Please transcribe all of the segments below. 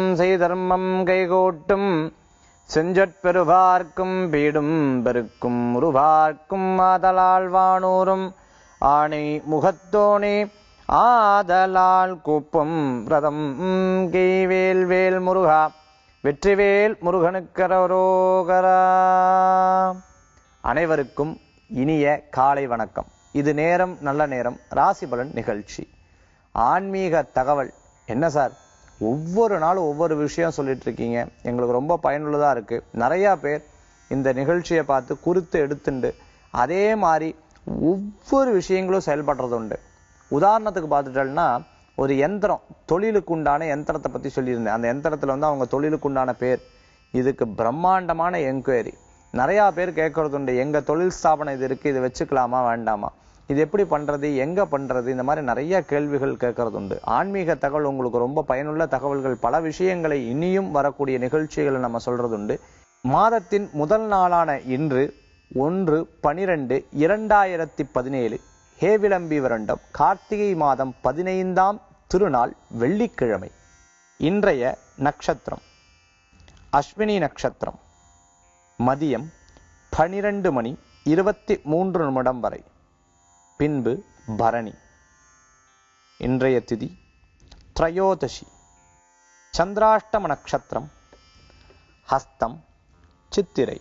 செய்தர்மம் கைகோட்டும் செஞ்சற்பெருவார்க்கும் பீடும் பெருக்கும் உருவார்க்கும் ஆதலால் வானூரும் ஆணை முகத்தோனே ஆதலால் கூப்பும் பிரதம் கெய்வேல் வேல் முருகா வெற்றிவேல் முருகனுக்கரோகரா அனைவருக்கும் இனிய காலை வணக்கம் இது நேரம் நல்ல நேரம் ராசி பலன் நிகழ்ச்சி ஆன்மீக தகவல் என்ன சார் ஒவ்வொரு நாளும் ஒவ்வொரு விஷயம் சொல்லிட்டு இருக்கீங்க எங்களுக்கு ரொம்ப பயனுள்ளதா இருக்கு நிறைய பேர் இந்த நிகழ்ச்சியை பார்த்து குறித்து எடுத்துண்டு அதே மாதிரி ஒவ்வொரு விஷயங்களும் செயல்படுறது உண்டு உதாரணத்துக்கு பார்த்துட்டோம்னா ஒரு எந்திரம் தொழிலுக்கு உண்டான எந்திரத்தை பத்தி சொல்லியிருந்தேன் அந்த எந்திரத்துல வந்து அவங்க தொழிலுக்கு உண்டான பேர் இதுக்கு பிரம்மாண்டமான என்கொயரி நிறைய பேர் கேட்கறது உண்டு எங்க தொழில் ஸ்தாபனம் இது இருக்கு இது வச்சுக்கலாமா வேண்டாமா இது எப்படி பண்றது எங்க பண்றது இந்த மாதிரி நிறைய கேள்விகள் கேட்கறது உண்டு ஆன்மீக தகவல் உங்களுக்கு ரொம்ப பயனுள்ள தகவல்கள் பல விஷயங்களை இனியும் வரக்கூடிய நிகழ்ச்சிகளை நம்ம சொல்றது உண்டு மாதத்தின் முதல் நாளான இன்று ஒன்று பனிரெண்டு இரண்டாயிரத்தி பதினேழு ஹேவிளம்பி வருண்டம் கார்த்திகை மாதம் பதினைந்தாம் திருநாள் வெள்ளிக்கிழமை இன்றைய நட்சத்திரம் அஸ்வினி நட்சத்திரம் மதியம் பனிரெண்டு மணி இருபத்தி மூன்று நிமிடம் வரை பின்பு பரணி இன்றைய திதி திரையோதசி சந்திராஷ்டம நட்சத்திரம் ஹஸ்தம் சித்திரை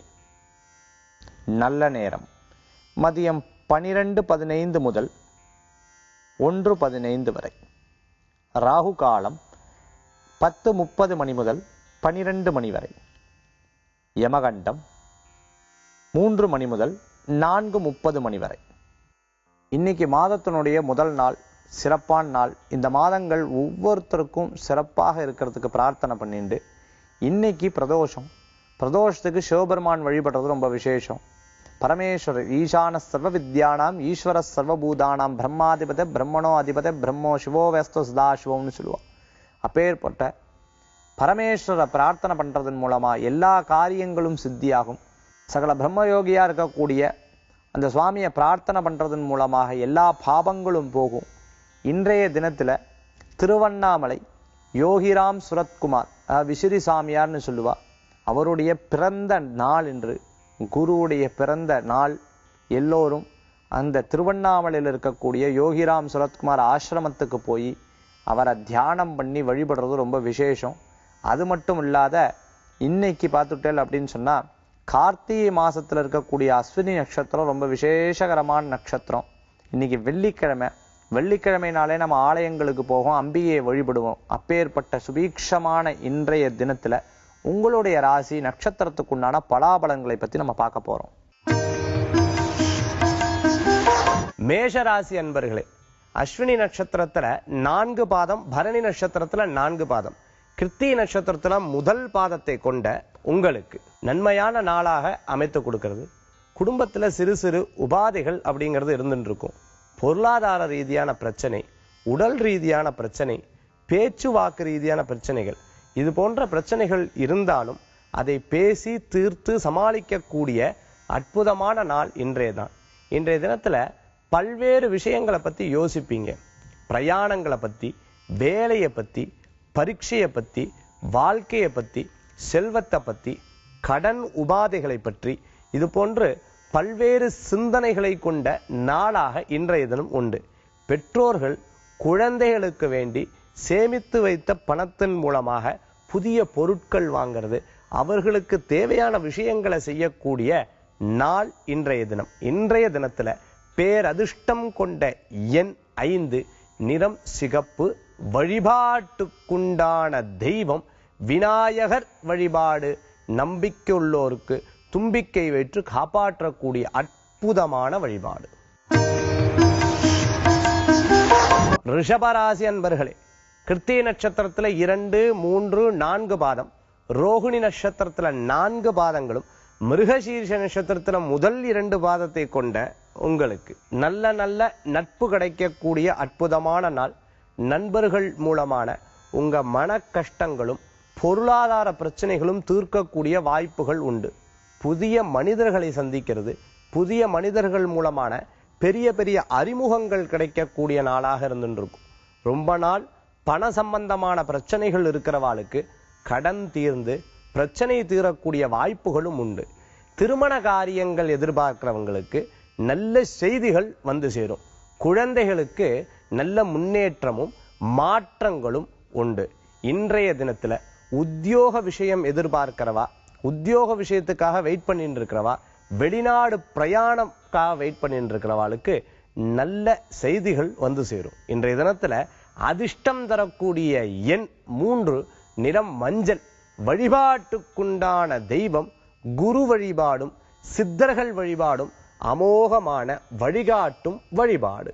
நல்ல நேரம் மதியம் பனிரெண்டு பதினைந்து முதல் ஒன்று பதினைந்து வரை ராகு காலம் பத்து முப்பது மணி முதல் பனிரெண்டு மணி வரை யமகண்டம் மூன்று மணி முதல் நான்கு முப்பது மணி வரை இன்னைக்கு மாதத்தினுடைய முதல் நாள் சிறப்பான நாள் இந்த மாதங்கள் ஒவ்வொருத்தருக்கும் சிறப்பாக இருக்கிறதுக்கு பிரார்த்தனை பண்ணிண்டு இன்னைக்கு பிரதோஷம் பிரதோஷத்துக்கு சிவபெருமான் வழிபடுறது ரொம்ப விசேஷம் பரமேஸ்வரர் ஈசான சர்வ வித்யானாம் ஈஸ்வர சர்வபூதானாம் பிரம்மாதிபத பிரம்மணோ அதிபத பிரம்மோ சிவோ வேஸ்தோ சதாசிவம்னு சொல்லுவான் அப்பேற்பட்ட பரமேஸ்வரை பிரார்த்தனை பண்றதன் மூலமா எல்லா காரியங்களும் சித்தியாகும் சகல பிரம்மயோகியா இருக்கக்கூடிய அந்த சுவாமியை பிரார்த்தனை பண்றதன் மூலமாக எல்லா பாபங்களும் போகும் இன்றைய தினத்துல திருவண்ணாமலை யோகிராம் சுரத்குமார் அதாவது விசிறி சாமியார்னு சொல்லுவா அவருடைய பிறந்த நாள் என்று குருவுடைய பிறந்த நாள் எல்லோரும் அந்த திருவண்ணாமலையில் இருக்கக்கூடிய யோகிராம் சுரத்குமார் ஆசிரமத்துக்கு போய் அவரை தியானம் பண்ணி வழிபடுறது ரொம்ப விசேஷம் அது மட்டும் இல்லாத இன்னைக்கு பார்த்துட்டேல் அப்படின்னு சொன்னா கார்த்திகை மாசத்துல இருக்கக்கூடிய அஸ்வினி நட்சத்திரம் ரொம்ப விசேஷகரமான நட்சத்திரம் இன்னைக்கு வெள்ளிக்கிழமை வெள்ளிக்கிழமைனாலே நம்ம ஆலயங்களுக்கு போவோம் அம்பிகையை வழிபடுவோம் அப்பேற்பட்ட சுபீக்ஷமான இன்றைய தினத்துல உங்களுடைய ராசி நட்சத்திரத்துக்குண்டான பலாபலன்களை பத்தி நம்ம பார்க்க போறோம் மேஷ ராசி அன்பர்களே அஸ்வினி நட்சத்திரத்துல நான்கு பாதம் பரணி நட்சத்திரத்துல நான்கு பாதம் கிருத்தி நட்சத்திரத்துல முதல் பாதத்தை கொண்ட உங்களுக்கு நன்மையான நாளாக அமைத்து கொடுக்கிறது குடும்பத்துல சிறு சிறு உபாதைகள் அப்படிங்கிறது இருந்துட்டு இருக்கும் பொருளாதார ரீதியான பிரச்சனை உடல் ரீதியான பிரச்சனை பேச்சுவாக்கு ரீதியான பிரச்சனைகள் இது போன்ற பிரச்சனைகள் இருந்தாலும் அதை பேசி தீர்த்து சமாளிக்கக்கூடிய அற்புதமான நாள் இன்றைய தான் இன்றைய தினத்துல பல்வேறு விஷயங்களை பத்தி யோசிப்பீங்க பிரயாணங்களை பத்தி வேலையை பத்தி பரீட்சையை பத்தி வாழ்க்கையை பத்தி செல்வத்தை பத்தி கடன் உபாதைகளை பற்றி இது போன்று பல்வேறு சிந்தனைகளை கொண்ட நாளாக இன்றைய தினம் உண்டு பெற்றோர்கள் குழந்தைகளுக்கு வேண்டி சேமித்து வைத்த பணத்தின் மூலமாக புதிய பொருட்கள் வாங்கிறது அவர்களுக்கு தேவையான விஷயங்களை செய்யக்கூடிய நாள் இன்றைய தினம் இன்றைய தினத்துல பேரதிர்ஷ்டம் கொண்ட எண் ஐந்து நிறம் சிகப்பு வழிபாட்டுக்குண்டான தெய்வம் விநாயகர் வழிபாடு நம்பிக்கையுள்ளோருக்கு தும்பிக்கை வைத்து காப்பாற்றக்கூடிய அற்புதமான வழிபாடு ரிஷபராசி அன்பர்களே கிருத்திய நட்சத்திரத்துல இரண்டு மூன்று நான்கு பாதம் ரோகிணி நட்சத்திரத்துல நான்கு பாதங்களும் மிருகசீர்ஷ நட்சத்திரத்துல முதல் இரண்டு பாதத்தை கொண்ட உங்களுக்கு நல்ல நல்ல நட்பு கிடைக்கக்கூடிய அற்புதமான நாள் நண்பர்கள் மூலமான உங்க மன கஷ்டங்களும் பொருளாதார பிரச்சனைகளும் தீர்க்கக்கூடிய வாய்ப்புகள் உண்டு புதிய மனிதர்களை சந்திக்கிறது புதிய மனிதர்கள் மூலமான பெரிய பெரிய அறிமுகங்கள் கிடைக்கக்கூடிய நாளாக இருந்துட்டு இருக்கும் ரொம்ப நாள் பண சம்பந்தமான பிரச்சனைகள் இருக்கிறவாளுக்கு கடன் தீர்ந்து பிரச்சனை தீரக்கூடிய வாய்ப்புகளும் உண்டு திருமண காரியங்கள் எதிர்பார்க்கிறவங்களுக்கு நல்ல செய்திகள் வந்து சேரும் குழந்தைகளுக்கு நல்ல முன்னேற்றமும் மாற்றங்களும் உண்டு இன்றைய தினத்துல உத்தியோக விஷயம் எதிர்பார்க்கிறவா உத்தியோக விஷயத்துக்காக வெயிட் பண்ணிட்டு இருக்கிறவா வெளிநாடு பிரயாணம்காக வெயிட் பண்ணிட்டு இருக்கிறவாளுக்கு நல்ல செய்திகள் வந்து சேரும் இன்றைய தினத்துல அதிர்ஷ்டம் தரக்கூடிய எண் மூன்று நிறம் மஞ்சள் வழிபாட்டுக்குண்டான தெய்வம் குரு வழிபாடும் சித்தர்கள் வழிபாடும் அமோகமான வழிகாட்டும் வழிபாடு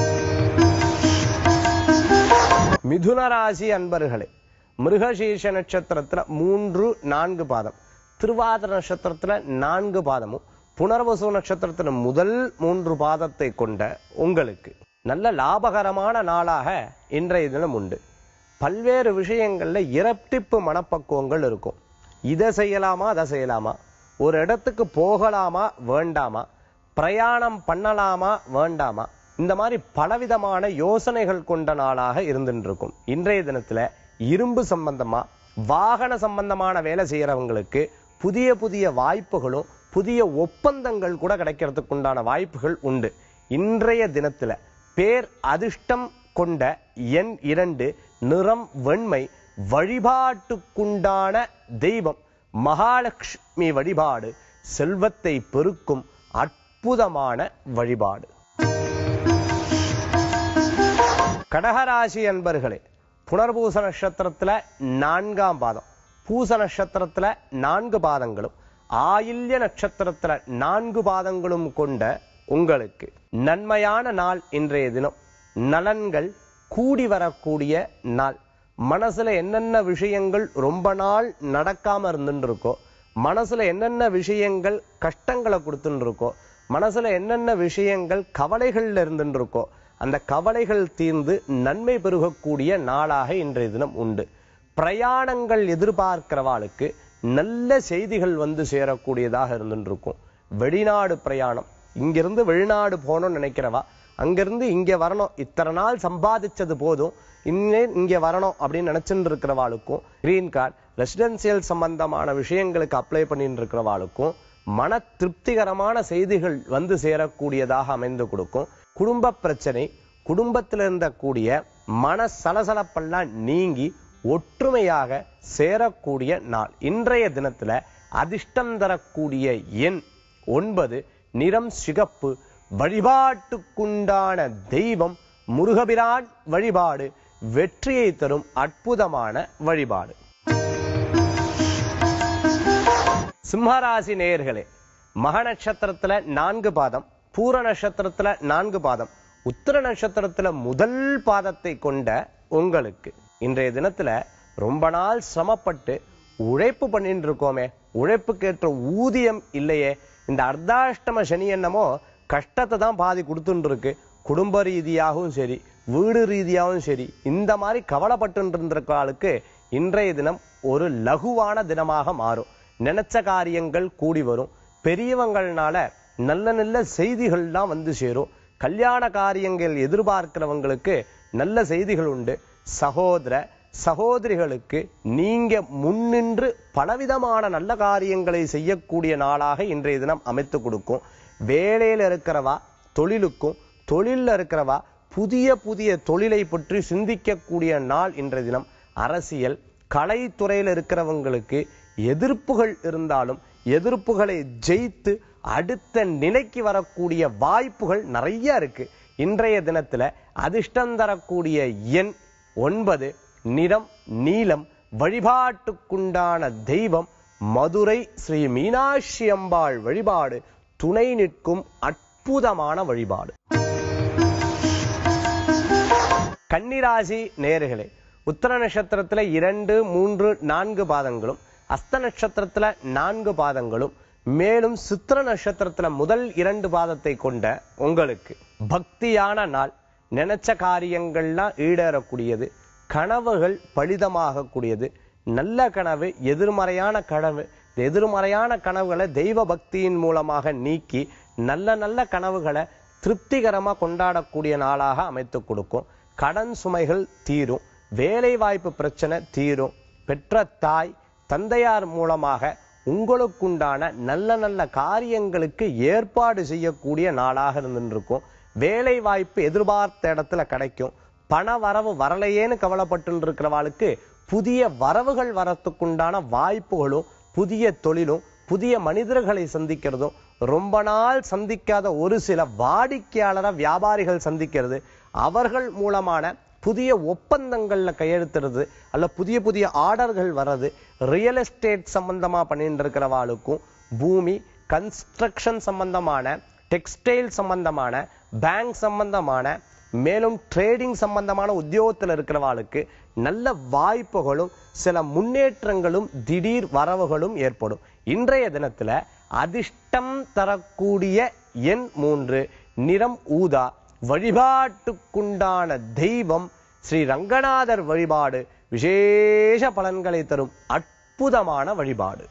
மிதுன ராசி அன்பர்களே மிருகசீர்ஷ நட்சத்திரத்துல மூன்று நான்கு பாதம் திருவாதிர நட்சத்திரத்துல நான்கு பாதமும் புனர்வசு நட்சத்திரத்துல முதல் மூன்று பாதத்தை கொண்ட உங்களுக்கு நல்ல லாபகரமான நாளாக இன்றைய தினம் உண்டு பல்வேறு விஷயங்கள்ல இரட்டிப்பு மனப்பக்குவங்கள் இருக்கும் இதை செய்யலாமா அதை செய்யலாமா ஒரு இடத்துக்கு போகலாமா வேண்டாமா பிரயாணம் பண்ணலாமா வேண்டாமா இந்த மாதிரி பலவிதமான யோசனைகள் கொண்ட நாளாக இருந்துட்டு இருக்கும் இன்றைய தினத்துல இரும்பு சம்பந்தமா வாகன சம்பந்தமான வேலை செய்யறவங்களுக்கு புதிய புதிய வாய்ப்புகளும் புதிய ஒப்பந்தங்கள் கூட கிடைக்கிறதுக்கு உண்டான வாய்ப்புகள் உண்டு இன்றைய தினத்துல பேர் அதிர்ஷ்டம் கொண்ட எண் இரண்டு நிறம் வெண்மை வழிபாட்டுக்குண்டான தெய்வம் மகாலட்சுமி வழிபாடு செல்வத்தை பெருக்கும் அற்புதமான வழிபாடு கடகராசி அன்பர்களே புனர்பூச நட்சத்திரத்துல நான்காம் பாதம் பூச நட்சத்திரத்துல நான்கு பாதங்களும் ஆயில்ய நட்சத்திரத்துல நான்கு பாதங்களும் கொண்ட உங்களுக்கு நன்மையான நாள் இன்றைய தினம் நலன்கள் கூடி வரக்கூடிய நாள் மனசுல என்னென்ன விஷயங்கள் ரொம்ப நாள் நடக்காம இருந்துட்டு இருக்கோ மனசுல என்னென்ன விஷயங்கள் கஷ்டங்களை கொடுத்துட்டு இருக்கோ மனசுல என்னென்ன விஷயங்கள் கவலைகள்ல இருந்துட்டு இருக்கோ அந்த கவலைகள் தீர்ந்து நன்மை பெருகக்கூடிய நாளாக இன்றைய தினம் உண்டு பிரயாணங்கள் எதிர்பார்க்கிறவாளுக்கு நல்ல செய்திகள் வந்து சேரக்கூடியதாக இருந்துட்டு இருக்கும் வெளிநாடு பிரயாணம் இங்கிருந்து வெளிநாடு போகணும்னு நினைக்கிறவா அங்கிருந்து இங்க வரணும் இத்தனை நாள் சம்பாதிச்சது போதும் இன்னே இங்க வரணும் அப்படின்னு நினைச்சுட்டு இருக்கிறவாளுக்கும் கிரீன் கார்டு ரெசிடென்சியல் சம்பந்தமான விஷயங்களுக்கு அப்ளை பண்ணிட்டு இருக்கிறவாளுக்கும் மன திருப்திகரமான செய்திகள் வந்து சேரக்கூடியதாக அமைந்து கொடுக்கும் குடும்ப பிரச்சனை குடும்பத்தில் இருந்தக்கூடிய மன சலசலப்பெல்லாம் நீங்கி ஒற்றுமையாக சேரக்கூடிய நாள் இன்றைய தினத்துல அதிர்ஷ்டம் தரக்கூடிய எண் ஒன்பது நிறம் சிகப்பு வழிபாட்டுக்குண்டான தெய்வம் முருகபிரான் வழிபாடு வெற்றியை தரும் அற்புதமான வழிபாடு சிம்மராசி நேயர்களே மக நட்சத்திரத்துல நான்கு பாதம் பூர நட்சத்திரத்துல நான்கு பாதம் உத்திர நட்சத்திரத்துல முதல் பாதத்தை கொண்ட உங்களுக்கு இன்றைய தினத்துல ரொம்ப நாள் சிரமப்பட்டு உழைப்பு பண்ணிட்டு இருக்கோமே உழைப்புக்கேற்ற ஊதியம் இல்லையே இந்த அர்த்தாஷ்டம சனி என்னமோ கஷ்டத்தை தான் பாதி கொடுத்துட்டு இருக்கு குடும்ப ரீதியாகவும் சரி வீடு ரீதியாகவும் சரி இந்த மாதிரி கவலைப்பட்டு இருந்திருக்காளுக்கு இன்றைய தினம் ஒரு லகுவான தினமாக மாறும் நினைச்ச காரியங்கள் கூடி வரும் பெரியவங்கள்னால நல்ல நல்ல செய்திகள்லாம் வந்து சேரும் கல்யாண காரியங்கள் எதிர்பார்க்கிறவங்களுக்கு நல்ல செய்திகள் உண்டு சகோதர சகோதரிகளுக்கு நீங்க முன்னின்று பலவிதமான நல்ல காரியங்களை செய்யக்கூடிய நாளாக இன்றைய தினம் அமைத்து கொடுக்கும் வேலையில இருக்கிறவா தொழிலுக்கும் தொழில்ல இருக்கிறவா புதிய புதிய தொழிலை பற்றி சிந்திக்கக்கூடிய நாள் இன்றைய தினம் அரசியல் கலைத்துறையில் இருக்கிறவங்களுக்கு எதிர்ப்புகள் இருந்தாலும் எதிர்ப்புகளை ஜெயித்து அடுத்த நிலைக்கு வரக்கூடிய வாய்ப்புகள் நிறைய இருக்கு இன்றைய தினத்துல அதிர்ஷ்டம் தரக்கூடிய எண் ஒன்பது நிறம் நீலம் வழிபாட்டுக்குண்டான தெய்வம் மதுரை ஸ்ரீ மீனாட்சி அம்பாள் வழிபாடு துணை நிற்கும் அற்புதமான வழிபாடு கன்னிராசி நேர்களே உத்தர நட்சத்திரத்துல இரண்டு மூன்று நான்கு பாதங்களும் அஸ்த நட்சத்திரத்துல நான்கு பாதங்களும் மேலும் சித்திர நட்சத்திரத்துல முதல் இரண்டு பாதத்தை கொண்ட உங்களுக்கு பக்தியான நாள் நினைச்ச காரியங்கள்லாம் ஈடேறக்கூடியது கனவுகள் பலிதமாகக்கூடியது நல்ல கனவு எதிர்மறையான கனவு இந்த எதிர்மறையான கனவுகளை தெய்வ பக்தியின் மூலமாக நீக்கி நல்ல நல்ல கனவுகளை திருப்திகரமா கொண்டாடக்கூடிய நாளாக அமைத்து கொடுக்கும் கடன் சுமைகள் தீரும் வேலை வாய்ப்பு பிரச்சனை தீரும் பெற்ற தாய் தந்தையார் மூலமாக உங்களுக்குண்டான நல்ல நல்ல காரியங்களுக்கு ஏற்பாடு செய்யக்கூடிய நாளாக இருந்துருக்கும் வேலை வாய்ப்பு எதிர்பார்த்த இடத்துல கிடைக்கும் பண வரவு வரலையேன்னு கவலைப்பட்டு இருக்கிறவாளுக்கு புதிய வரவுகள் வரத்துக்குண்டான வாய்ப்புகளும் புதிய தொழிலும் புதிய மனிதர்களை சந்திக்கிறதும் ரொம்ப நாள் சந்திக்காத ஒரு சில வாடிக்கையாளரை வியாபாரிகள் சந்திக்கிறது அவர்கள் மூலமான புதிய ஒப்பந்தங்கள்ல கையெழுத்துறது அல்ல புதிய புதிய ஆர்டர்கள் வர்றது ரியல் எஸ்டேட் சம்பந்தமா பண்ணிட்டு இருக்கிறவாளுக்கும் பூமி கன்ஸ்ட்ரக்ஷன் சம்பந்தமான டெக்ஸ்டைல் சம்பந்தமான பேங்க் சம்பந்தமான மேலும் ட்ரேடிங் சம்பந்தமான உத்தியோகத்தில் இருக்கிறவாளுக்கு நல்ல வாய்ப்புகளும் சில முன்னேற்றங்களும் திடீர் வரவுகளும் ஏற்படும் இன்றைய தினத்துல அதிர்ஷ்டம் தரக்கூடிய எண் மூன்று நிறம் ஊதா வழிபாட்டுக்குண்டான தெய்வம் ஸ்ரீ ரங்கநாதர் வழிபாடு விசேஷ பலன்களை தரும் அற்புதமான வழிபாடு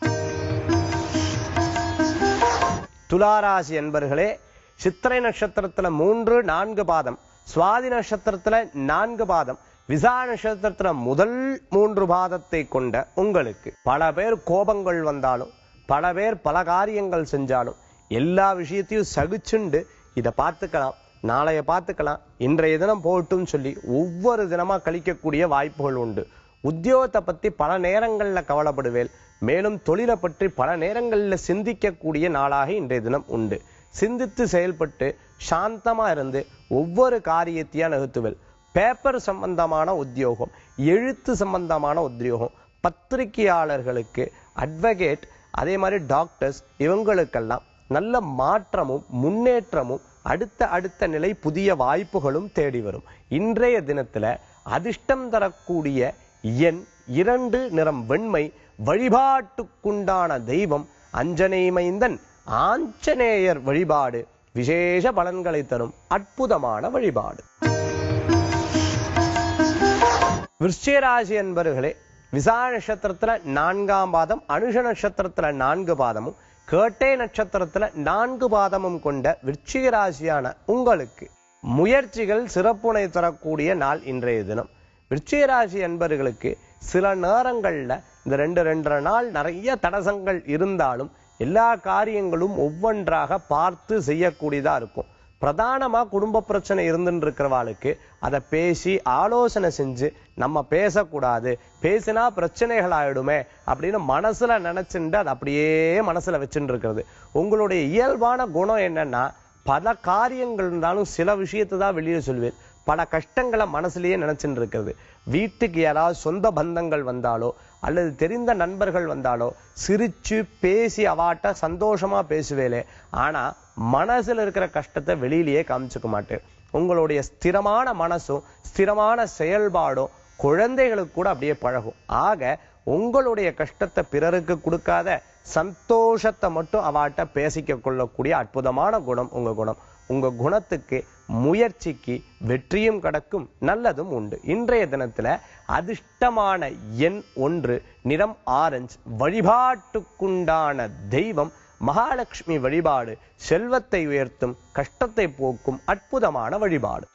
துளாராசி என்பர்களே சித்திரை நட்சத்திரத்துல மூன்று நான்கு பாதம் சுவாதி நட்சத்திரத்துல நான்கு பாதம் விசா நட்சத்திரத்துல முதல் மூன்று பாதத்தை கொண்ட உங்களுக்கு பல பேர் கோபங்கள் வந்தாலும் பல பேர் பல காரியங்கள் செஞ்சாலும் எல்லா விஷயத்தையும் சகிச்சுண்டு இதை பார்த்துக்கலாம் நாளைய பார்த்துக்கலாம் இன்றைய தினம் போகட்டும் சொல்லி ஒவ்வொரு தினமா கழிக்கக்கூடிய வாய்ப்புகள் உண்டு உத்தியோகத்தை பத்தி பல நேரங்கள்ல கவலைப்படுவேன் மேலும் தொழிலை பற்றி பல நேரங்கள்ல சிந்திக்கக்கூடிய நாளாக இன்றைய தினம் உண்டு சிந்தித்து செயல்பட்டு சாந்தமா இருந்து ஒவ்வொரு காரியத்தையா நகர்த்துவேன் பேப்பர் சம்பந்தமான உத்தியோகம் எழுத்து சம்பந்தமான உத்தியோகம் பத்திரிகையாளர்களுக்கு அட்வொகேட் அதே மாதிரி டாக்டர்ஸ் இவங்களுக்கெல்லாம் நல்ல மாற்றமும் முன்னேற்றமும் அடுத்த அடுத்த நிலை புதிய வாய்ப்புகளும் தேடி வரும் இன்றைய தினத்துல அதிர்ஷ்டம் தரக்கூடிய எண் இரண்டு நிறம் வெண்மை வழிபாட்டுக்குண்டான தெய்வம் அஞ்சனை மைந்தன் ஆஞ்சநேயர் வழிபாடு விசேஷ பலன்களை தரும் அற்புதமான வழிபாடு விருச்சிகராசி என்பர்களே விசா நட்சத்திரத்துல நான்காம் பாதம் அனுஷ நட்சத்திரத்துல நான்கு பாதமும் கேட்டை நட்சத்திரத்துல நான்கு பாதமும் கொண்ட விருச்சிக ராசியான உங்களுக்கு முயற்சிகள் சிறப்புனை தரக்கூடிய நாள் இன்றைய தினம் விருச்சிக ராசி என்பர்களுக்கு சில நேரங்கள்ல இந்த ரெண்டு ரெண்டரை நாள் நிறைய தடசங்கள் இருந்தாலும் எல்லா காரியங்களும் ஒவ்வொன்றாக பார்த்து செய்யக்கூடியதா இருக்கும் பிரதானமா குடும்ப பிரச்சனை இருந்துட்டு இருக்கிறவாளுக்கு அதை பேசி ஆலோசனை செஞ்சு நம்ம பேசக்கூடாது பேசினா பிரச்சனைகள் ஆயிடுமே அப்படின்னு மனசுல நினைச்சுட்டு அதை அப்படியே மனசுல வச்சுட்டு இருக்கிறது உங்களுடைய இயல்பான குணம் என்னன்னா பல காரியங்கள் இருந்தாலும் சில விஷயத்தை தான் வெளியே சொல்வேன் பல கஷ்டங்களை மனசுலயே நினைச்சுட்டு இருக்கிறது வீட்டுக்கு யாராவது சொந்த பந்தங்கள் வந்தாலோ அல்லது தெரிந்த நண்பர்கள் வந்தாலோ சிரிச்சு பேசி அவாட்ட சந்தோஷமா பேசுவேலே ஆனா மனசுல இருக்கிற கஷ்டத்தை வெளியிலேயே காமிச்சுக்க மாட்டேன் உங்களுடைய ஸ்திரமான மனசும் ஸ்திரமான செயல்பாடும் குழந்தைகளுக்கு கூட அப்படியே பழகும் ஆக உங்களுடைய கஷ்டத்தை பிறருக்கு கொடுக்காத சந்தோஷத்தை மட்டும் அவாட்ட பேசிக்க கொள்ளக்கூடிய அற்புதமான குணம் உங்க குணம் உங்க குணத்துக்கு முயற்சிக்கு வெற்றியும் கடக்கும் நல்லதும் உண்டு இன்றைய தினத்துல அதிர்ஷ்டமான எண் ஒன்று நிறம் ஆரஞ்சு வழிபாட்டுக்குண்டான தெய்வம் மகாலட்சுமி வழிபாடு செல்வத்தை உயர்த்தும் கஷ்டத்தை போக்கும் அற்புதமான வழிபாடு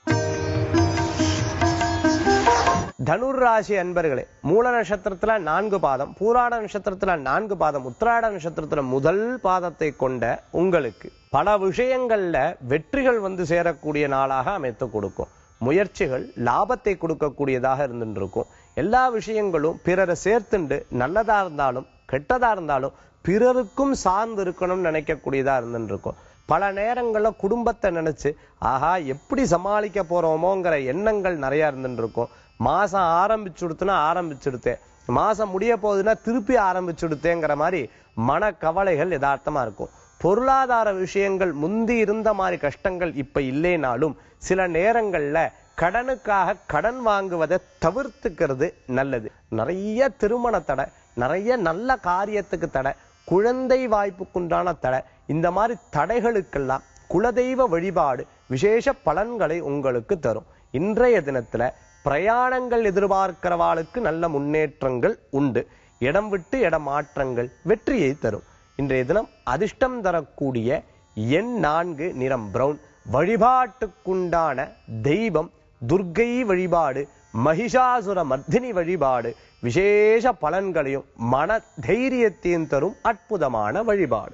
தனுர் ராசி அன்பர்களே மூல நட்சத்திரத்துல நான்கு பாதம் பூராட நட்சத்திரத்துல நான்கு பாதம் உத்திராட நட்சத்திரத்துல முதல் பாதத்தை கொண்ட உங்களுக்கு பல விஷயங்கள்ல வெற்றிகள் வந்து சேரக்கூடிய நாளாக அமைத்து கொடுக்கும் முயற்சிகள் லாபத்தை கொடுக்கக்கூடியதாக இருந்துட்டு இருக்கும் எல்லா விஷயங்களும் பிறரை சேர்த்துண்டு நல்லதா இருந்தாலும் கெட்டதா இருந்தாலும் பிறருக்கும் சார்ந்து இருக்கணும்னு நினைக்கக்கூடியதா இருந்துட்டு இருக்கும் பல நேரங்கள்ல குடும்பத்தை நினைச்சு ஆஹா எப்படி சமாளிக்க போறோமோங்கிற எண்ணங்கள் நிறைய இருந்துட்டு இருக்கும் மாசம் ஆரம்பிச்சுடுத்துனா ஆரம்பிச்சுடுத்தேன் மாசம் முடிய போகுதுன்னா திருப்பி ஆரம்பிச்சுடுத்தேங்கிற மாதிரி மன கவலைகள் யதார்த்தமா இருக்கும் பொருளாதார விஷயங்கள் முந்தி இருந்த மாதிரி கஷ்டங்கள் இப்ப இல்லைனாலும் சில நேரங்கள்ல கடனுக்காக கடன் வாங்குவதை தவிர்த்துக்கிறது நல்லது நிறைய திருமண தடை நிறைய நல்ல காரியத்துக்கு தடை குழந்தை வாய்ப்புக்குண்டான தடை இந்த மாதிரி தடைகளுக்கெல்லாம் குலதெய்வ வழிபாடு விசேஷ பலன்களை உங்களுக்கு தரும் இன்றைய தினத்துல பிரயாணங்கள் எதிர்பார்க்கிறவாளுக்கு நல்ல முன்னேற்றங்கள் உண்டு இடம் விட்டு இடம் மாற்றங்கள் வெற்றியை தரும் இன்றைய தினம் அதிர்ஷ்டம் தரக்கூடிய எண் நான்கு நிறம் பிரவுன் வழிபாட்டுக்குண்டான தெய்வம் துர்க்கை வழிபாடு மகிஷாசுர மர்தினி வழிபாடு விசேஷ பலன்களையும் மன தைரியத்தையும் தரும் அற்புதமான வழிபாடு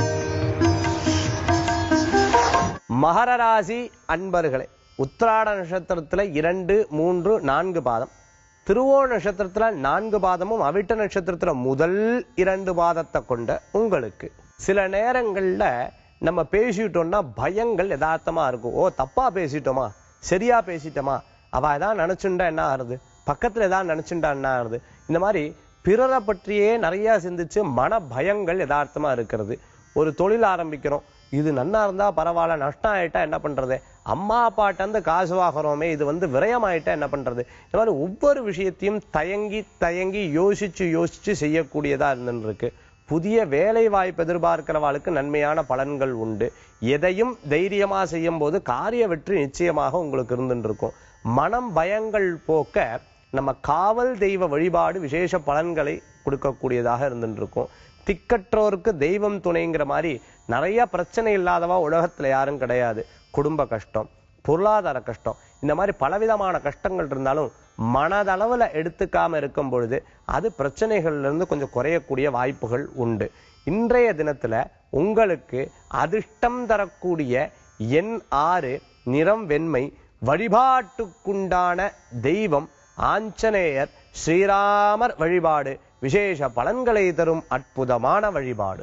மகர ராசி அன்பர்களே உத்திராட நட்சத்திரத்துல இரண்டு மூன்று நான்கு பாதம் திருவோண நட்சத்திரத்துல நான்கு பாதமும் அவிட்ட நட்சத்திரத்துல முதல் இரண்டு பாதத்தை கொண்ட உங்களுக்கு சில நேரங்கள்ல நம்ம பேசிட்டோம்னா பயங்கள் யதார்த்தமா இருக்கும் ஓ தப்பா பேசிட்டோமா சரியா பேசிட்டோமா அவ ஏதாவது நினைச்சுண்டா என்ன ஆகுது பக்கத்துல ஏதாவது நினைச்சுண்டா என்ன ஆகுது இந்த மாதிரி பிறரை பற்றியே நிறைய சிந்திச்சு மன பயங்கள் யதார்த்தமா இருக்கிறது ஒரு தொழில் ஆரம்பிக்கிறோம் இது நன்னா இருந்தா பரவாயில்ல நஷ்டம் ஆயிட்டா என்ன பண்றது அம்மா அப்பாட்ட இருந்து காசு வாங்குறோமே இது வந்து விரயமாயிட்டா என்ன பண்றது இந்த மாதிரி ஒவ்வொரு விஷயத்தையும் தயங்கி தயங்கி யோசிச்சு யோசிச்சு செய்யக்கூடியதா இருந்துன்னு இருக்கு புதிய வேலை வாய்ப்பு எதிர்பார்க்கிறவாளுக்கு நன்மையான பலன்கள் உண்டு எதையும் தைரியமா செய்யும் போது காரிய வெற்றி நிச்சயமாக உங்களுக்கு இருந்துட்டு இருக்கும் மனம் பயங்கள் போக்க நம்ம காவல் தெய்வ வழிபாடு விசேஷ பலன்களை கொடுக்கக்கூடியதாக இருந்துட்டு இருக்கும் திக்கற்றோருக்கு தெய்வம் துணைங்கிற மாதிரி நிறைய பிரச்சனை இல்லாதவா உலகத்துல யாரும் கிடையாது குடும்ப கஷ்டம் பொருளாதார கஷ்டம் இந்த மாதிரி பலவிதமான கஷ்டங்கள் இருந்தாலும் மனதளவுல எடுத்துக்காம இருக்கும் பொழுது அது பிரச்சனைகள்ல இருந்து கொஞ்சம் குறையக்கூடிய வாய்ப்புகள் உண்டு இன்றைய தினத்துல உங்களுக்கு அதிர்ஷ்டம் தரக்கூடிய எண் ஆறு நிறம் வெண்மை வழிபாட்டுக்குண்டான தெய்வம் ஆஞ்சநேயர் ஸ்ரீராமர் வழிபாடு விசேஷ பலன்களை தரும் அற்புதமான வழிபாடு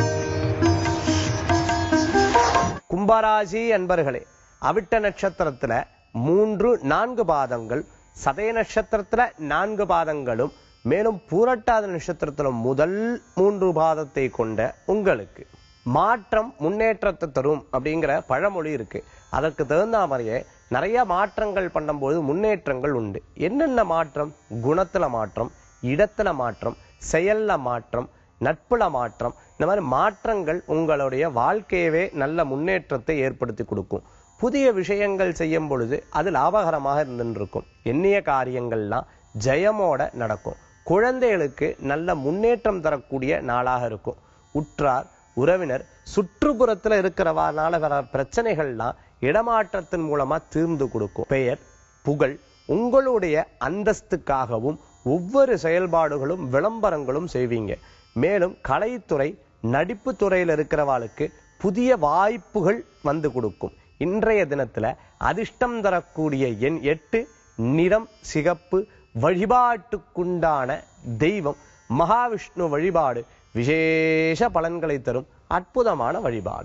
கும்பராசி அன்பர்களே அவிட்ட நட்சத்திரத்துல மூன்று நான்கு பாதங்கள் சதய நட்சத்திரத்துல நான்கு பாதங்களும் மேலும் பூரட்டாத நட்சத்திரத்துல முதல் மூன்று பாதத்தை கொண்ட உங்களுக்கு மாற்றம் முன்னேற்றத்தை தரும் அப்படிங்கிற பழமொழி இருக்கு அதற்கு தகுந்த மாதிரியே நிறைய மாற்றங்கள் பண்ணும்போது முன்னேற்றங்கள் உண்டு என்னென்ன மாற்றம் குணத்துல மாற்றம் இடத்துல மாற்றம் செயல்ல மாற்றம் நட்புல மாற்றம் இந்த மாதிரி மாற்றங்கள் உங்களுடைய வாழ்க்கையவே நல்ல முன்னேற்றத்தை ஏற்படுத்தி கொடுக்கும் புதிய விஷயங்கள் செய்யும் பொழுது அது லாபகரமாக இருந்துருக்கும் எண்ணிய காரியங்கள்லாம் ஜெயமோட நடக்கும் குழந்தைகளுக்கு நல்ல முன்னேற்றம் தரக்கூடிய நாளாக இருக்கும் உற்றார் உறவினர் சுற்றுப்புறத்துல இருக்கிறவானால வர பிரச்சனைகள்லாம் இடமாற்றத்தின் மூலமா தீர்ந்து கொடுக்கும் பெயர் புகழ் உங்களுடைய அந்தஸ்துக்காகவும் ஒவ்வொரு செயல்பாடுகளும் விளம்பரங்களும் செய்வீங்க மேலும் கலைத்துறை நடிப்பு துறையில் இருக்கிறவாளுக்கு புதிய வாய்ப்புகள் வந்து கொடுக்கும் இன்றைய தினத்துல அதிர்ஷ்டம் தரக்கூடிய எண் எட்டு நிறம் சிகப்பு வழிபாட்டுக்குண்டான தெய்வம் மகாவிஷ்ணு வழிபாடு விசேஷ பலன்களை தரும் அற்புதமான வழிபாடு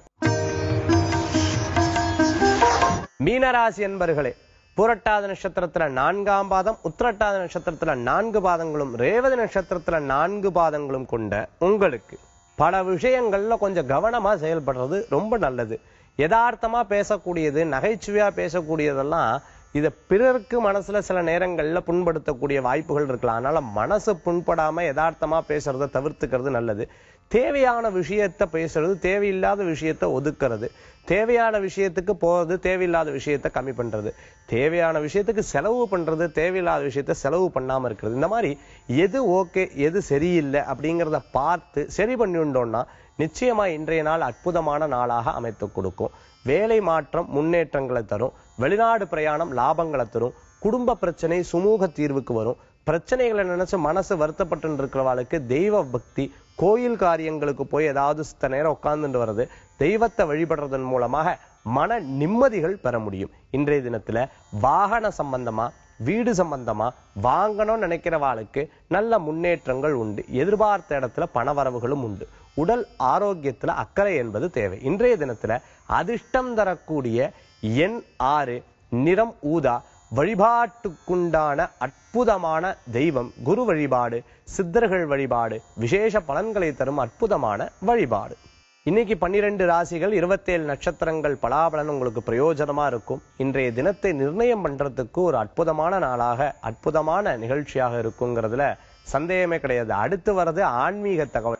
மீனராசி என்பர்களே புரட்டாத நட்சத்திரத்துல நான்காம் பாதம் உத்திரட்டாத நட்சத்திரத்துல நான்கு பாதங்களும் ரேவதி நட்சத்திரத்துல நான்கு பாதங்களும் கொண்ட உங்களுக்கு பல விஷயங்கள்ல கொஞ்சம் கவனமா செயல்படுறது ரொம்ப நல்லது யதார்த்தமா பேசக்கூடியது நகைச்சுவையா பேசக்கூடியதெல்லாம் இத பிறருக்கு மனசுல சில நேரங்கள்ல புண்படுத்தக்கூடிய வாய்ப்புகள் இருக்கலாம் அதனால மனசு புண்படாம யதார்த்தமா பேசுறதை தவிர்த்துக்கிறது நல்லது தேவையான விஷயத்த பேசுறது தேவையில்லாத விஷயத்த ஒதுக்குறது தேவையான விஷயத்துக்கு போறது தேவையில்லாத விஷயத்த கம்மி பண்றது தேவையான விஷயத்துக்கு செலவு பண்றது தேவையில்லாத விஷயத்த செலவு பண்ணாம இருக்கிறது இந்த மாதிரி எது ஓகே எது சரியில்லை அப்படிங்கிறத பார்த்து சரி பண்ணிட்டோம்னா நிச்சயமா இன்றைய நாள் அற்புதமான நாளாக அமைத்து கொடுக்கும் வேலை மாற்றம் முன்னேற்றங்களை தரும் வெளிநாடு பிரயாணம் லாபங்களை தரும் குடும்ப பிரச்சனை சுமூக தீர்வுக்கு வரும் பிரச்சனைகளை நினைச்சு மனசு வருத்தப்பட்டு இருக்கிறவாளுக்கு தெய்வ பக்தி கோயில் காரியங்களுக்கு போய் ஏதாவது சித்த நேரம் உட்கார்ந்துட்டு வர்றது தெய்வத்தை வழிபடுறதன் மூலமாக மன நிம்மதிகள் பெற முடியும் இன்றைய தினத்துல வாகன சம்பந்தமா வீடு சம்பந்தமா வாங்கணும்னு நினைக்கிறவாளுக்கு நல்ல முன்னேற்றங்கள் உண்டு எதிர்பார்த்த இடத்துல பணவரவுகளும் உண்டு உடல் ஆரோக்கியத்துல அக்கறை என்பது தேவை இன்றைய தினத்துல அதிர்ஷ்டம் தரக்கூடிய எண் ஆறு நிறம் ஊதா வழிபாட்டுக்குண்டான அற்புதமான தெய்வம் குரு வழிபாடு சித்தர்கள் வழிபாடு விசேஷ பலன்களை தரும் அற்புதமான வழிபாடு இன்னைக்கு பன்னிரெண்டு ராசிகள் இருபத்தேழு நட்சத்திரங்கள் பலாபலன் உங்களுக்கு பிரயோஜனமா இருக்கும் இன்றைய தினத்தை நிர்ணயம் பண்றதுக்கு ஒரு அற்புதமான நாளாக அற்புதமான நிகழ்ச்சியாக இருக்குங்கிறதுல சந்தேகமே கிடையாது அடுத்து வர்றது ஆன்மீக தகவல்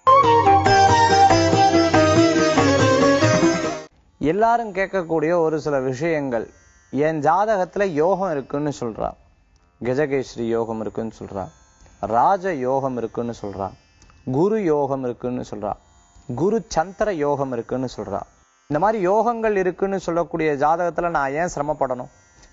எல்லாரும் கேட்கக்கூடிய ஒரு சில விஷயங்கள் என் ஜாதகத்துல யோகம் இருக்குன்னு சொல்றா கஜகேஸ்வரி யோகம் இருக்குன்னு சொல்றா ராஜ யோகம் இருக்குன்னு சொல்றா குரு யோகம் இருக்குன்னு சொல்றா குரு சந்திர யோகம் இருக்குன்னு சொல்றா இந்த மாதிரி யோகங்கள் இருக்குன்னு சொல்லக்கூடிய ஜாதகத்துல நான் ஏன் சிரமப்படணும்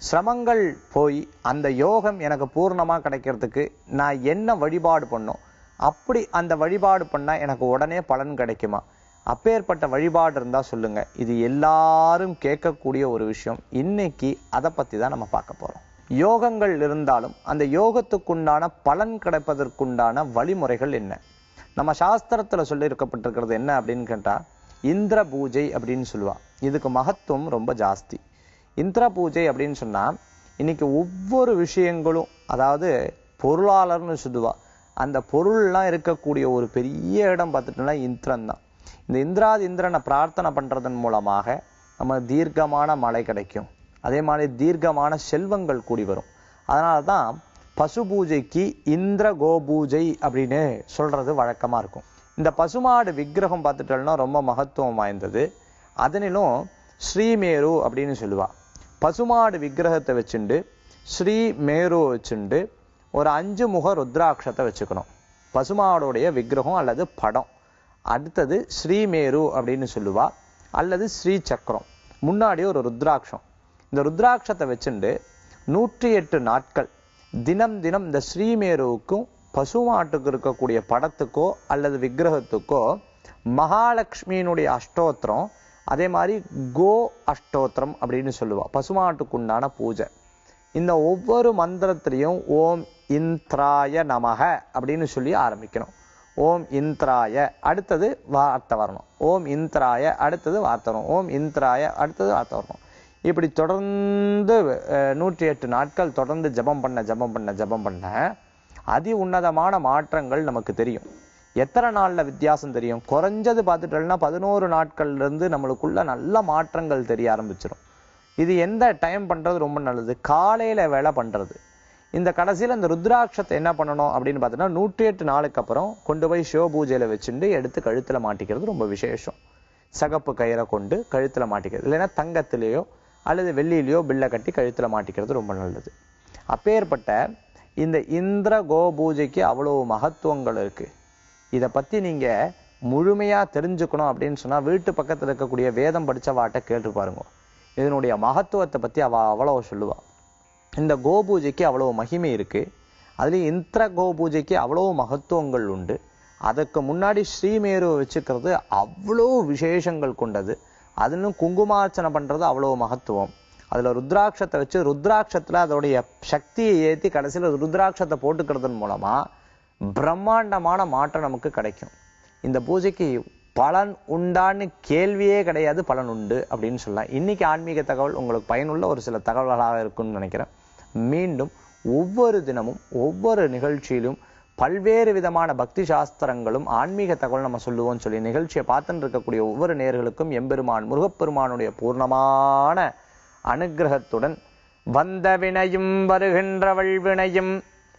சிரமங்கள் போய் அந்த யோகம் எனக்கு பூர்ணமா கிடைக்கிறதுக்கு நான் என்ன வழிபாடு பண்ணோம் அப்படி அந்த வழிபாடு பண்ணா எனக்கு உடனே பலன் கிடைக்குமா அப்பேற்பட்ட வழிபாடு இருந்தா சொல்லுங்க இது எல்லாரும் கேட்கக்கூடிய ஒரு விஷயம் இன்னைக்கு அதை பத்தி தான் நம்ம பார்க்க போறோம் யோகங்கள் இருந்தாலும் அந்த யோகத்துக்குண்டான பலன் கிடைப்பதற்குண்டான வழிமுறைகள் என்ன நம்ம சாஸ்திரத்துல சொல்லி இருக்கப்பட்டிருக்கிறது என்ன அப்படின்னு கேட்டா இந்திர பூஜை அப்படின்னு சொல்லுவா இதுக்கு மகத்துவம் ரொம்ப ஜாஸ்தி இந்திர பூஜை அப்படின்னு சொன்னா இன்னைக்கு ஒவ்வொரு விஷயங்களும் அதாவது பொருளாளர்னு சொல்லுவா அந்த பொருள்லாம் இருக்கக்கூடிய ஒரு பெரிய இடம் பார்த்துட்டோம்னா இந்திரன் தான் இந்த இந்திராதி இந்திரனை பிரார்த்தனை பண்றதன் மூலமாக நம்ம தீர்க்கமான மழை கிடைக்கும் அதே மாதிரி தீர்க்கமான செல்வங்கள் கூடி வரும் அதனால தான் பசு பூஜைக்கு இந்திர கோபூஜை அப்படின்னு சொல்றது வழக்கமா இருக்கும் இந்த பசுமாடு விக்கிரகம் பார்த்துட்டோம்னா ரொம்ப மகத்துவம் வாய்ந்தது அதனிலும் ஸ்ரீமேரு அப்படின்னு சொல்லுவா பசுமாடு விக்கிரகத்தை வச்சுண்டு ஸ்ரீ மேரு வச்சுண்டு ஒரு அஞ்சு முக ருத்ராட்சத்தை வச்சுக்கணும் பசுமாடுடைய விக்கிரகம் அல்லது படம் அடுத்தது ஸ்ரீமேரு அப்படின்னு சொல்லுவா அல்லது ஸ்ரீ சக்கரம் முன்னாடி ஒரு ருத்ராட்சம் இந்த ருத்ராட்சத்தை வச்சுண்டு நூற்றி எட்டு நாட்கள் தினம் தினம் இந்த ஸ்ரீமேருவுக்கும் பசுமாட்டுக்கு இருக்கக்கூடிய படத்துக்கோ அல்லது விக்கிரகத்துக்கோ மகாலட்சுமியினுடைய அஷ்டோத்திரம் அதே மாதிரி கோ அஷ்டோத்திரம் அப்படின்னு சொல்லுவா பசுமாட்டுக்கு உண்டான பூஜை இந்த ஒவ்வொரு மந்திரத்திலையும் ஓம் இந்திராய நமக அப்படின்னு சொல்லி ஆரம்பிக்கணும் ஓம் இந்திராய அடுத்தது வார்த்தை வரணும் ஓம் இந்திராய அடுத்தது வார்த்தை வரணும் ஓம் இந்திராய அடுத்தது வார்த்தை வரணும் இப்படி தொடர்ந்து அஹ், நூற்றி எட்டு நாட்கள் தொடர்ந்து ஜெபம் பண்ண ஜெபம் பண்ண ஜெபம் பண்ண அதி உன்னதமான மாற்றங்கள் நமக்கு தெரியும் எத்தனை நாள்ல வித்தியாசம் தெரியும் குறைஞ்சது பார்த்துட்டோம்னா பதினோரு நாட்கள்ல இருந்து நம்மளுக்குள்ள நல்ல மாற்றங்கள் தெரிய ஆரம்பிச்சிடும் இது எந்த டைம் பண்றது ரொம்ப நல்லது காலையில வேலை பண்றது இந்த கடைசியில இந்த ருத்ராட்சத்தை என்ன பண்ணணும் அப்படின்னு பார்த்தீங்கன்னா நூற்றி எட்டு நாளுக்கு அப்புறம் கொண்டு போய் சிவ பூஜையில வச்சுட்டு எடுத்து கழுத்துல மாட்டிக்கிறது ரொம்ப விசேஷம் சகப்பு கயிறை கொண்டு கழுத்துல மாட்டிக்கிறது இல்லைன்னா தங்கத்திலேயோ அல்லது வெள்ளியிலையோ பில்லை கட்டி கழுத்துல மாட்டிக்கிறது ரொம்ப நல்லது அப்பேற்பட்ட இந்த இந்திர கோ பூஜைக்கு அவ்வளவு மகத்துவங்கள் இருக்கு இத பத்தி நீங்க முழுமையா தெரிஞ்சுக்கணும் அப்படின்னு சொன்னா வீட்டு பக்கத்துல இருக்கக்கூடிய வேதம் படிச்ச வாட்ட கேட்டு பாருங்க இதனுடைய மகத்துவத்தை பத்தி அவ அவ்வளவு சொல்லுவா இந்த கோபூஜைக்கு அவ்வளவு மகிமை இருக்கு அதுலயும் இந்திர கோபூஜைக்கு அவ்வளவு மகத்துவங்கள் உண்டு அதுக்கு முன்னாடி ஸ்ரீமேருவை வச்சுக்கிறது அவ்வளோ விசேஷங்கள் கொண்டது அதிலும் குங்குமார்ச்சனை பண்றது அவ்வளவு மகத்துவம் அதுல ருத்ராட்சத்தை வச்சு ருத்ராட்சத்துல அதோடைய சக்தியை ஏத்தி கடைசியில ருத்ராட்சத்தை போட்டுக்கிறதன் மூலமா பிரம்மாண்டமான மாற்றம் நமக்கு கிடைக்கும் இந்த பூஜைக்கு பலன் உண்டான்னு கேள்வியே கிடையாது பலன் உண்டு அப்படின்னு சொல்லலாம் இன்னைக்கு ஆன்மீக தகவல் உங்களுக்கு பயனுள்ள ஒரு சில தகவல்களாக இருக்கும்னு நினைக்கிறேன் மீண்டும் ஒவ்வொரு தினமும் ஒவ்வொரு நிகழ்ச்சியிலும் பல்வேறு விதமான பக்தி சாஸ்திரங்களும் ஆன்மீக தகவல் நம்ம சொல்லுவோம்னு சொல்லி நிகழ்ச்சியை பார்த்துட்டு இருக்கக்கூடிய ஒவ்வொரு நேயர்களுக்கும் எம்பெருமான் முருகப்பெருமானுடைய பூர்ணமான அனுக்கிரகத்துடன் வந்த வினையும் வருகின்றவள் வினையும்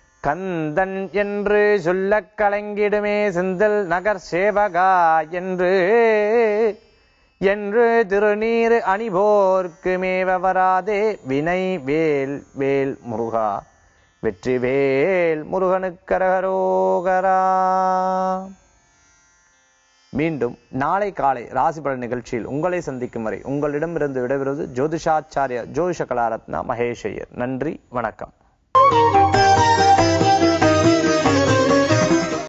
கந்தன் என்று சொல்லக் கலங்கிடுமே செந்தில் நகர் சேவகா என்று என்று திருநீர் அணிபோர்க்கு மேவ வராதே வினை வேல் வேல் முருகா வெற்றி வேல் முருகனுக்கரகரோகரா மீண்டும் நாளை காலை ராசி பலன் நிகழ்ச்சியில் உங்களை சந்திக்கும் வரை உங்களிடமிருந்து விடைபெறுவது ஜோதிஷாச்சாரிய ஜோதிஷ கலாரத்னா மகேஷ் ஐயர் நன்றி வணக்கம்